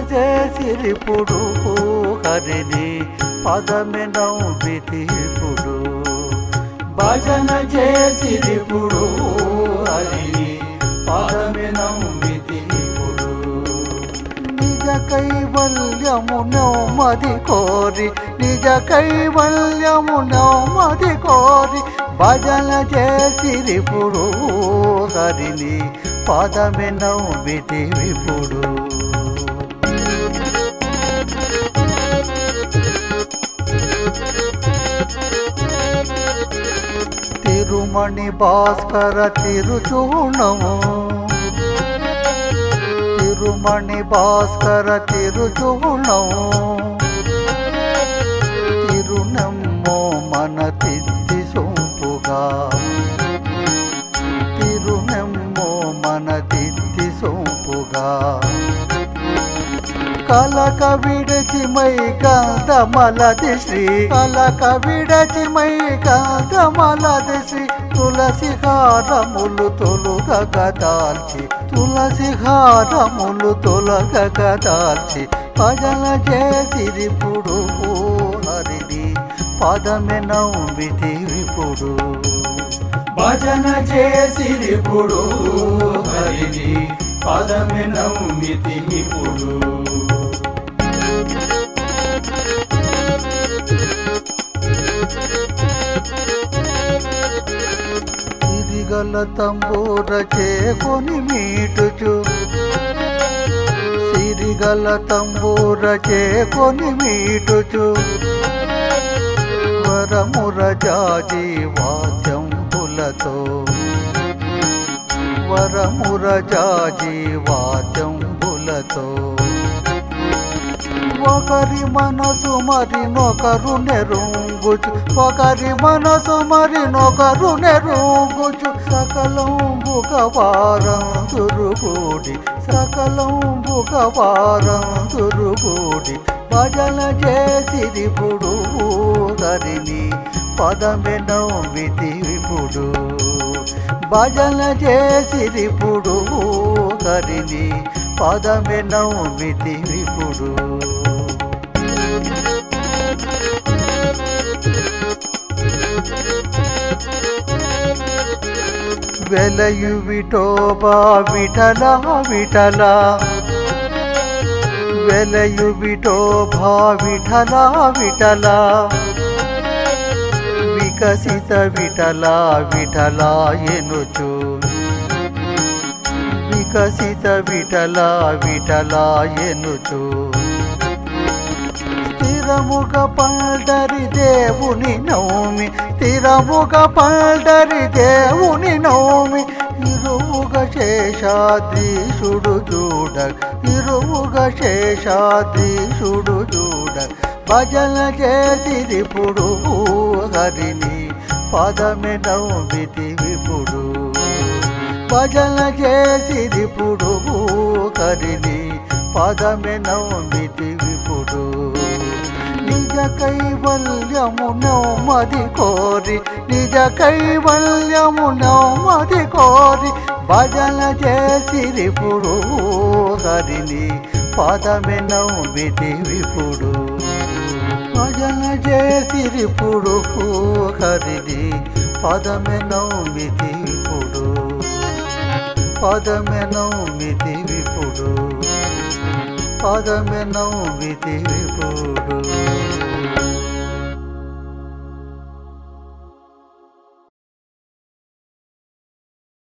చేసిరిపుడు హరిని పదమే నవ్వితిపుడు భజన చేసిరిపుడు హరిని పదమే నవ్వితిపుడు నిజ కైవల్యము నౌమది కోరి నిజ కైవల్యము నౌమది కోరి భజన చేసిరిపుడు హరిని పదమే నవ్వితి విపుడు తిరుమణి భాస్కర తిరుచూణము తిరుమణి భాస్కర తిరుచూణము తిరునమ్మో మన తిత్తి సొంపుగా తిరునమ్మో మన తిత్తి సొంపుగా కలక విడచి మై కాంతమలది శ్రీ కలక విడచి మై కాంతమలది శ్రీ తులసి హారములు తొలుగక దాల్చి తులసి హారములు తొలగక దాల్చి భజన చేసిరిపుడు హరిని పదమె నవ్వితి విపుడు భజన చేసిరిపుడు హరిని పదమి నమ్మితి ఇప్పుడు సిరిగల తంబూర చేకొని మీటుచు సిరిగల తంబూర చేకొని మీటుచు వరముర జాజి వాద్యంబులతో వరముర జాజి వాద్యంబులతో ఒకరి మనసు మరి నొకరు నెరుంగుచు ఒకరి మనసు మరి నొకరు నెరుంగుచు సకలం బుకవారం దురుగుడి సకలం బుకవారం దురుగుడి భజన చేసిరిపుడు హరిని పదమె నవ్వితి విపుడు భజన చేసిరిపుడు హరిని పదమె నవ్వితి విపుడు వెలయు విఠోబా విఠల విఠల వెలయు విఠోబా విఠల విఠల వికసిత విఠల విఠల ఎనుచు వికసిత విఠల విఠల ఎనుచు స్థిరముగ పల్డరి దేవుని నౌమి స్థిరముగ పల్డరి దేవుని నౌమి ఇరువుగ శేషాద్రీషుడు చూడ ఇరువుగ శేషాద్రీషుడు చూడ భజన చేసిరిపుడు హరిని పదమె నవ్వితి విపుడు భజన చేసిరిపుడు హరిని పదమె నవ్వితి విపుడు నిజ కైవల్యము నౌమది కోరి నిజ కైవల్యము నౌమది కోరి భజన చేసిరిపుడు హరిని పదమె నవ్వితి విపుడు భజన చేసిరిపుడు హరిని పదమె నవ్వితి విపుడు పదమె నవ్వితి విపుడు పదమె నవ్వితి విపుడు